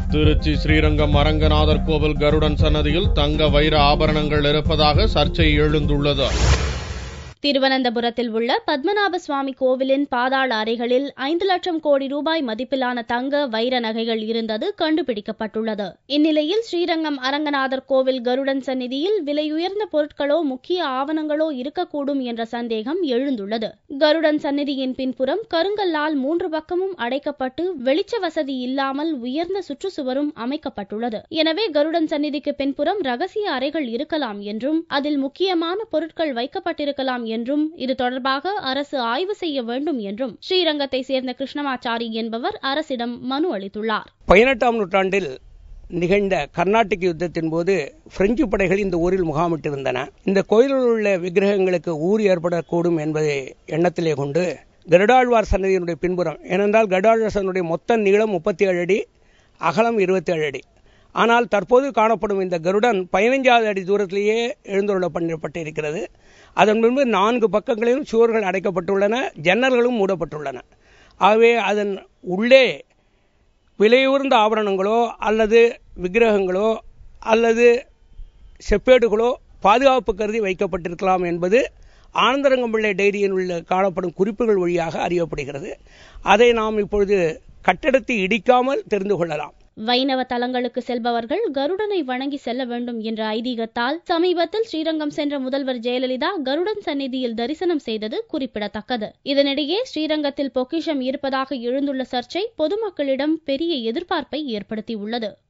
திருச்சி ஸ்ரீரங்கம் அரங்கநாதர் கோவில் கருடன் சன்னதியில் தங்க வைர ஆபரணங்கள் இருப்பதாக சர்ச்சை எழுந்துள்ளது திருவனந்தபுரத்தில் உள்ள பத்மநாப சுவாமி கோவிலின் பாதாள அறைகளில் ஐந்து லட்சம் கோடி ரூபாய் மதிப்பிலான தங்க வைர நகைகள் இருந்தது கண்டுபிடிக்கப்பட்டுள்ளது இந்நிலையில் ஸ்ரீரங்கம் அரங்கநாதர் கோவில் கருடன் சந்நிதியில் விலையுயர்ந்த பொருட்களோ முக்கிய ஆவணங்களோ இருக்கக்கூடும் என்ற சந்தேகம் எழுந்துள்ளது கருடன் சந்நிதியின் பின்புறம் கருங்கல்லால் மூன்று பக்கமும் அடைக்கப்பட்டு வெளிச்ச வசதி இல்லாமல் உயர்ந்த சுற்றுச்சுவரும் அமைக்கப்பட்டுள்ளது எனவே கருடன் சந்நிதிக்கு பின்புறம் ரகசிய அறைகள் இருக்கலாம் என்றும் அதில் முக்கியமான பொருட்கள் வைக்கப்பட்டிருக்கலாம் என்றும் இது தொடர்பாக அரசு ஆய்வு செய்ய வேண்டும் என்றும் ஸ்ரீரங்கத்தை சேர்ந்த கிருஷ்ணமாச்சாரி என்பவர் அரசிடம் மனு அளித்துள்ளார் பதினெட்டாம் நூற்றாண்டில் நிகழ்ந்த கர்நாடிக் யுத்தத்தின் போது பிரெஞ்சு படைகள் இந்த ஊரில் முகாமிட்டிருந்தன இந்த கோயிலில் உள்ள விக்கிரகங்களுக்கு ஊர் ஏற்படக்கூடும் என்பதை எண்ணத்திலே கொண்டு கருடாழ்வார் சன்னதியினுடைய பின்புறம் ஏனென்றால் கருடாழ்வார் சன்னதியுடைய மொத்த நீளம் முப்பத்தி ஏழு அடி அகலம் இருபத்தி ஏழு அடி ஆனால் தற்போது காணப்படும் இந்த கருடன் பதினைஞ்சாவது அடி தூரத்திலேயே எழுந்துள்ள பண்ணப்பட்டிருக்கிறது அதன் பின்பு நான்கு பக்கங்களிலும் சுவர்கள் அடைக்கப்பட்டுள்ளன ஜன்னல்களும் மூடப்பட்டுள்ளன ஆகவே அதன் உள்ளே விலையுயர்ந்த ஆபரணங்களோ அல்லது விக்கிரகங்களோ அல்லது செப்பேடுகளோ பாதுகாப்பு கருதி வைக்கப்பட்டிருக்கலாம் என்பது ஆனந்தரங்கம்பிள்ளை டைரியில் உள்ள காணப்படும் குறிப்புகள் வழியாக அறியப்படுகிறது அதை நாம் இப்பொழுது கட்டடத்தை இடிக்காமல் தெரிந்து கொள்ளலாம் வைணவ தலங்களுக்கு செல்பவர்கள் கருடனை வணங்கி செல்ல வேண்டும் என்ற ஐதீகத்தால் சமீபத்தில் ஸ்ரீரங்கம் சென்ற முதல்வர் ஜெயலலிதா கருடன் சந்நிதியில் தரிசனம் செய்தது குறிப்பிடத்தக்கது இதனிடையே ஸ்ரீரங்கத்தில் பொக்கிஷம் இருப்பதாக எழுந்துள்ள சர்ச்சை பொதுமக்களிடம் பெரிய எதிர்பார்ப்பை ஏற்படுத்தியுள்ளது